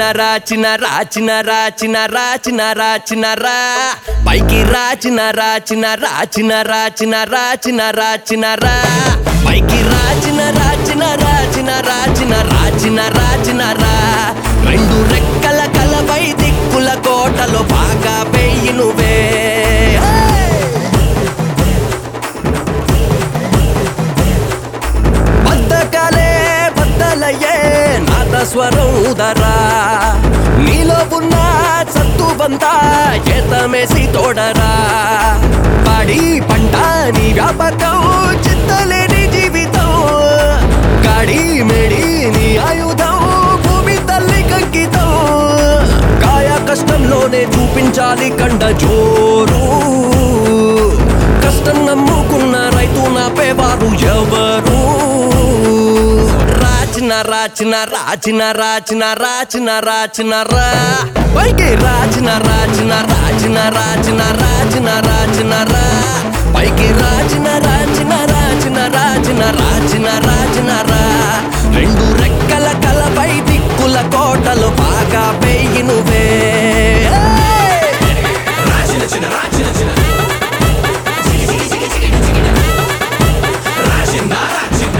రాచిన రాచిన రాచిన రాచిన రాచిన రా పైకి రాచిన రాచిన రాచిన రాచిన రాచిన రాచిన రా పైకి రాచిన రాచిన రాచిన రాచిన రాచిన రాచిన రా రెండు రెక్కల కలపై దిక్కుల కోటలో బాగా పెయ్యి నువ్వే బద్దకాలే బద్దలయ్యే నాద స్వరం ఉదరా నీలో ఉన్న సత్తు బంత ఏతమేసి తోడరా పాడి పంట నీ వ్యాపకం చింతలేని జీవితం గాడి మెడి నీ ఆయుధం భూమి తల్లి కంకితం కాయ కష్టంలోనే చూపించాలి కండ జోరు కష్టం నమ్ముకున్న రైతు నాపేవారు ఎవరు రాచిన రాచిన రాచిన రాచిన రాచిన రాచిన రా పైకి రాచిన రాచిన రాచిన రాచిన రాచిన రాచిన రా పైకి రాచిన రాచిన రాచిన రాచిన రాచిన రాచిన రా రెండు రెక్కల కలపై దిక్కుల కోటలు బాగా పెయ్యి నువ్వే రాచిన చిన్న రాచిన చిన్న రాసిన రాచిన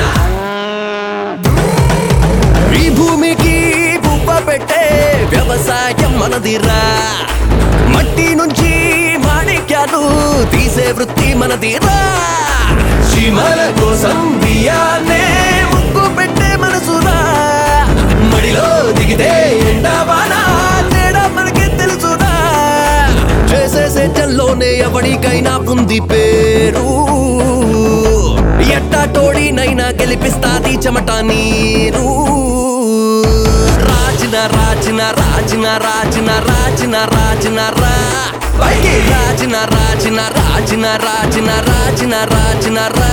ఈ భూమికి పువ్వ పెట్టే వ్యవసాయం మనదిరా మట్టి నుంచి మాణిక్యాలు తీసే వృత్తి మనదిరా చీమల కోసం బియ్యాన్నే ముగ్గు పెట్టే మనసురా మడిలో దిగితే ఎండవానా తేడా మనకి తెలుసురా చేసే సేద్యంలోనే ఎవరికైనా ఉంది పేరు ఎట్టా తోడినైనా గెలిపిస్తాది చెమట నీరు రాచిన రాచిన రాచిన రాచిన రాచిన రాచిన రా పైకి రాచిన రాచిన రాచిన రాచిన రాచిన రాచిన రా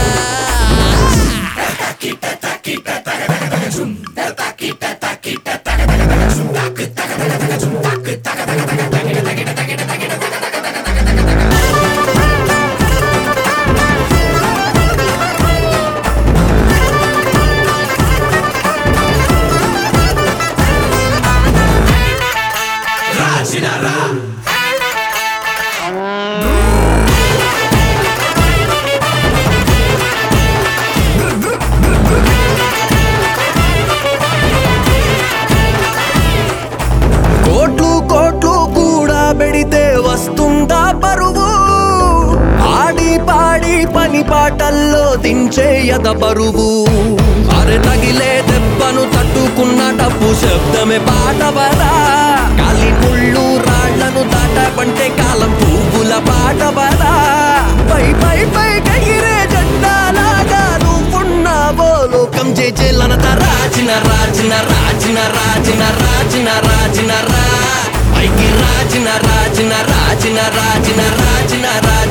రాచిన రా కోట్లు కోట్లు కూడా పెడితే వస్తుందా పరువు ఆడి పాడి పని పాటల్లో దించేయద బరువు అరె తగిలే దెబ్బను తట్టుకున్న డబ్బు శబ్దమే పాటవరా కాలి ముళ్ళు రాళ్లను దాటబంటే కాలం పువ్వుల పాటవరా పై పై పై కగిరే జెండాలాగా నువ్వున్నావో లోకం చేచేలనత రాచిన రాచిన రాచిన రాచిన రాచిన రాచిన రా పైకి రాచిన రాచిన రాచిన రాచిన రాచిన రా